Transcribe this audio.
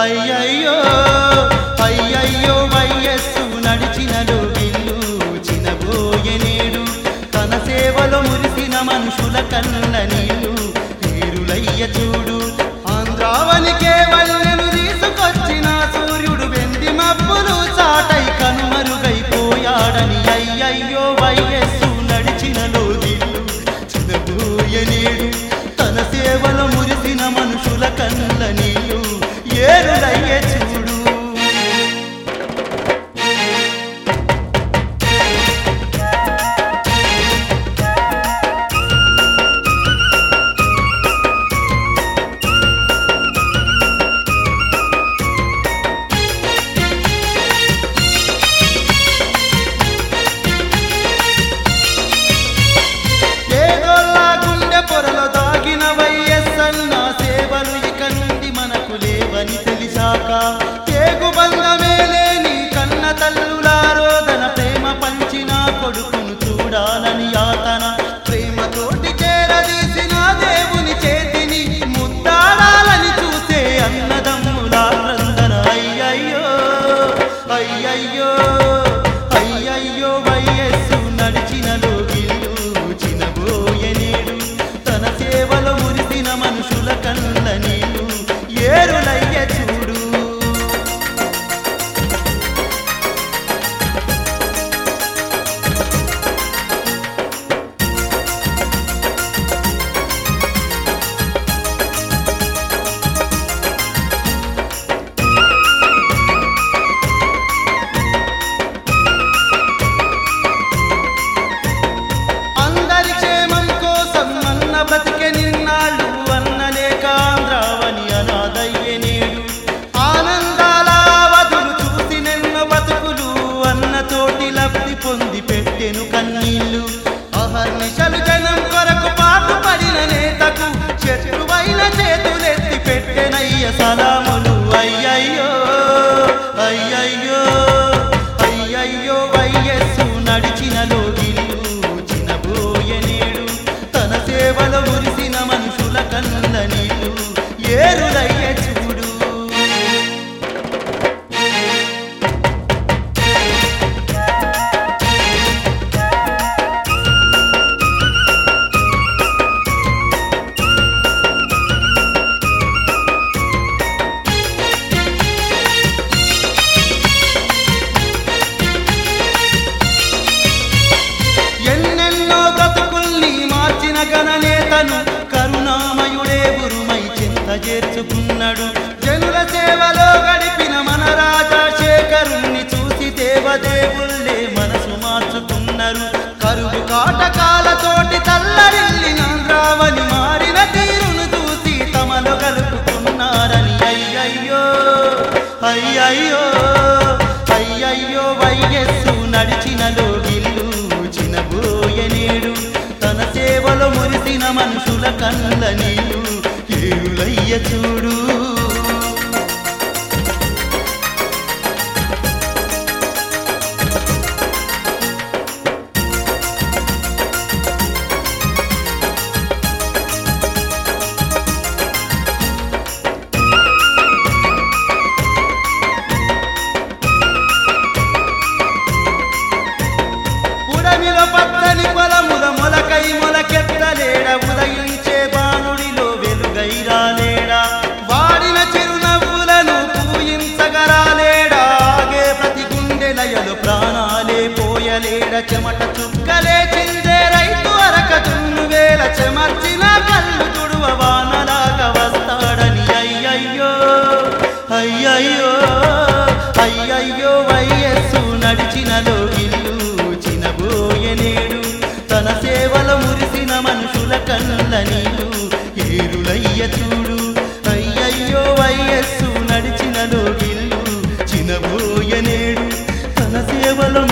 అయ్యయ్యో అయ్యయ్యో వయస్సు నడిచిన లోగిల్లు చినబోయే నేడు తన సేవలో మురిసిన మనుషుల కన్న నీళ్ళు పేరులయ్య చూడు ఆంధ్రావనికే వల్లెను తీసుకొచ్చిన సూర్యుడు వెండి మబ్బులు చాటై కనుమరుగైపోయాడని అయ్యయ్యో వయస్సు నడిచిన లోగిల్లు చినబోయే నేడు తన సేవలో మురిసిన మనుషుల కన్న నీళ్ళు ఏరులయ్య చూడు ఏదోలా గుండె పొరలో దాగిన వైఎస్సన్న సేవలు ఇక నుండి మనకు లేవని తెలిసాక తేగు బంధమే లేని కన్న తల్లులా రోదన ప్రేమ పంచిన కొడుకును చూడాలని యాతన ప్రేమతోటి చేరదీసిన దేవుని చేతిని ముద్దాడాలని చూసే అన్నదమ్ములా క్రందన అయ్యయ్యో అయ్యయ్యో అయ్యయ్యో వయస్సు నడిచిన లోగిల్లు చినబోయే నేడు తన సేవలో మురిసిన మనుషుల కళ్ళ నీళ్ళు ఏరులయ్య చూడు అందరి క్షేమం కోసం అన్న బ్రతికే నిన్నాళ్ళు అన్న లేక ఆంధ్రావని అనాదయ్యే నేడు ఆనందాల వదులు చూసి నిన్న బతుకులు అన్న తోటి లబ్ధి పొంది పెట్టెను కన్నీళ్ళు అహర్నిశలు జనం కొరకు పాటు పడిన నేతకు శత్రువైన చేతులెత్తి పెట్టెనయ్య సలాములు అయ్యయ్యో అయ్యయ్యో అయ్యయ్యో వయస్సు నడిచిన లోగిల్లు చినబోయే నేడు తన సేవలో మురిసిన మనుషుల కన్న నీళ్ళు ఏరులయ్య చూడు ఎన్నెన్నో బ్రతుకుల్ని మార్చిన గణనేతను కరుణామయుడే గురుమై చింత చేర్చుకున్నాడు జనుల సేవలో గడిపిన మన రాజశేఖరుణ్ణి చూసి దేవదేవుళ్ళే మనసు మార్చుకున్నారు కరువు కాటకాలతోటి తల్లరిల్లిన రావని మారిన తీరును చూసి తమలో కలుపుకున్నారని అయ్యయ్యో అయ్యయ్యో అయ్యయ్యో వయస్సు నడిచిన లోగిల్లు చినబోయే నేడు తన సేవలో మురిసిన మనుషుల కళ్ళ నీళ్ళు ఏరులయ్య చూడు పుడమిలో పచ్చని పొలముల మొలకై మొలకెత్తలేడ ఉదయించే బాణుడిలో వెలుగై రాలేడా వాడిన చిరునవ్వులను పూయించగరాలేడా ఆగే ప్రతి గుండె లయలు ప్రాణాలే పోయలేడ చెమట చుక్కలే చిందే రైతు అరక దున్ను వేల చెమర్చిన కళ్ళు తుడువ వానలాగా వస్తాడని అయ్యయ్యో అయ్యయ్యో అయ్యయ్యో వయస్సు నడిచిన లోగిల్లు చినబోయే నేడు తన సేవలో మురిసిన మనుషుల కళ్ళ నీళ్ళు ఏరులయ్య చూడు అయ్యయ్యో వయస్సు నడిచిన లోగిల్లు చినబోయే నేడు తన సేవలో